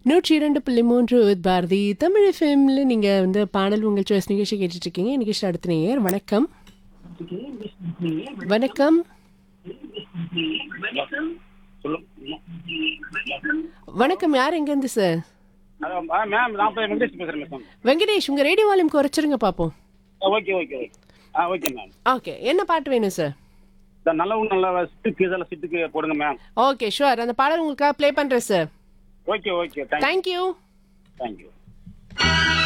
நூற்றி இரண்டு புள்ளி மூன்று with பாரதி தமிழ் எஃப்எம்ல நீங்க வந்து பாடல் உங்கள் சாய்ஸ் நிகழ்ச்சி கேட்டுட்டு இருக்கீங்க நிகழ்ச்சி அடுத்த நேயர் வணக்கம் வணக்கம் வணக்கம் யார் எங்க இருந்து சார் அதான், ஆ, மேம் நான் போய் வெங்கடேஷ் பேசுறேன் மேம் வெங்கடேஷ் உங்க ரேடியோ வால்யூம் குறைச்சிருங்க பாப்போம் ஆ, ஓகே ஓகே ஓகே ஆ ஓகே மேம் ஓகே என்ன பாட்டு வேணும் சார் இந்த நல்லவும் நல்ல சிட்டுக்கு இதெல்லாம் சிட்டுக்கு போடுங்க மேம் ஓகே ஷுவர் அந்த பாடல் உங்களுக்காக ப்ளே பண்றேன் sir okay okay thank thank you thank you